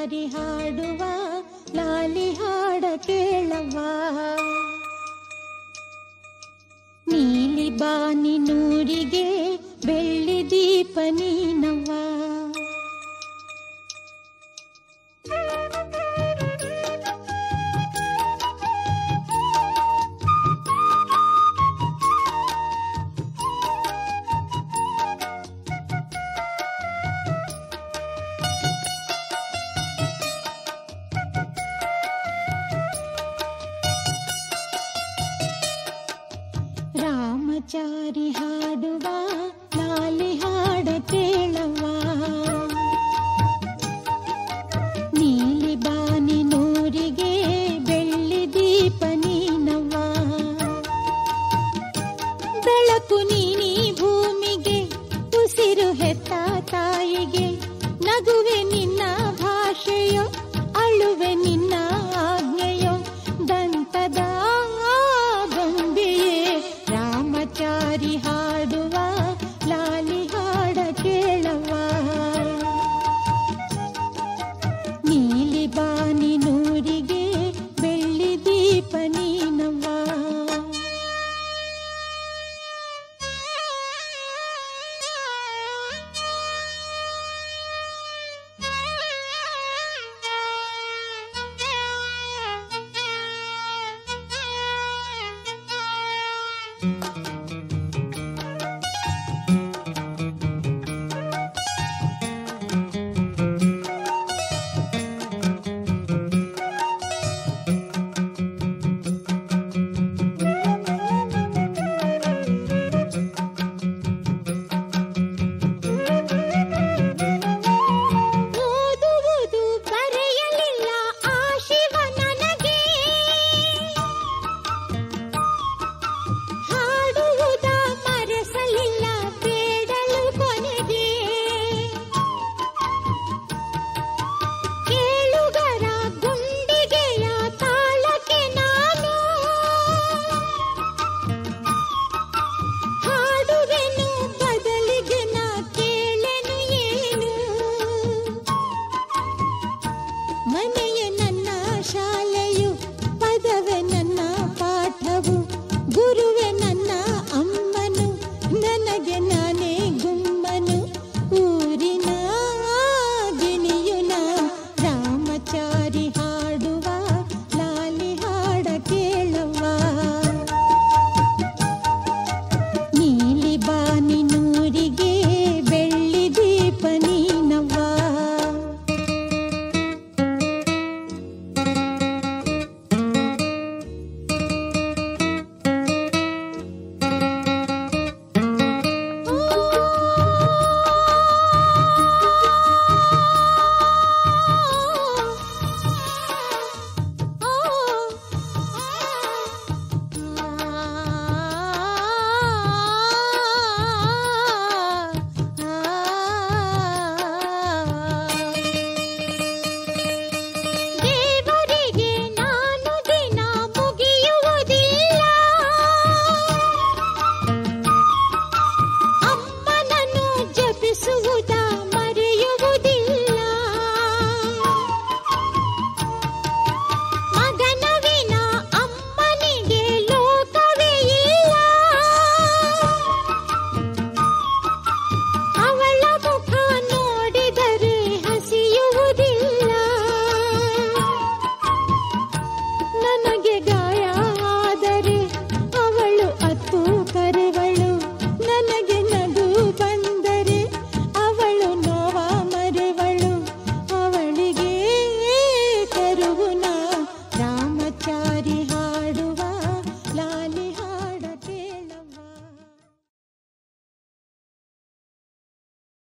ರಾಮಚಾರಿ ಹಾಡುವ ಲಾಲಿ ಹಾಡ ಕೇಳವ್ವ ನೀಲಿ ಬಾನಿ ನೂರಿಗೆ ಬೆಳ್ಳಿ ದೀಪ ನೀನವ್ವ ರಾಮಚಾರಿ ಹಾಡುವ ಲಾಲಿ ಹಾಡ ಕೇಳವ್ವ ನೀಲಿ ಬಾನಿ ನೂರಿಗೆ ಬೆಳ್ಳಿ ದೀಪ ನೀನವ್ವ ಬೆಳಕು ನೀನಿ ಭೂಮಿಗೆ ಉಸಿರು ಹೆತ್ತ ತಾಯಿಗೆ ನಗುವೆ ನಿನ್ನ ಭಾಷೆಯೋ ಅಳುವೆ ನಿನ್ನ ಆಜ್ಞೆಯೋ ದಂತದ ಗೊಂಬೆಯೇ ರಾಮಚಾರಿ ಹಾಡುವ ಲಾಲಿ ಹಾಡ ಕೇಳವ್ವ ನೀಲಿ ಬಾನಿ ನೂರಿಗೆ ಬೆಳ್ಳಿ ದೀಪ ನೀನವ್ವ ಓದುವುದು ಬರೆಯಲಿಲ್ಲ ಆ ಶಿವ ನನಗೆ ಹಾಡುವುದ ಮರೆಸಲಿಲ್ಲ ಬೇಡಲು ಕೊನೆಗೆ ಕೇಳುಗರ ಗುಂಡಿಗೆಯ ತಾಳಕ್ಕೆ ನಾನು ಹಾಡುವೆನು ಬದಲಿಗೆ ನಾ ಕೇಳೆನು ಏನು ಮನೆಯ ನನ್ನ ಶಾಲೆಯು ಪದವೇ ನನ್ನ ಪಾಠವು ಗುರುವೆ ನನ್ನ ಅಮ್ಮನು ನನಗೆ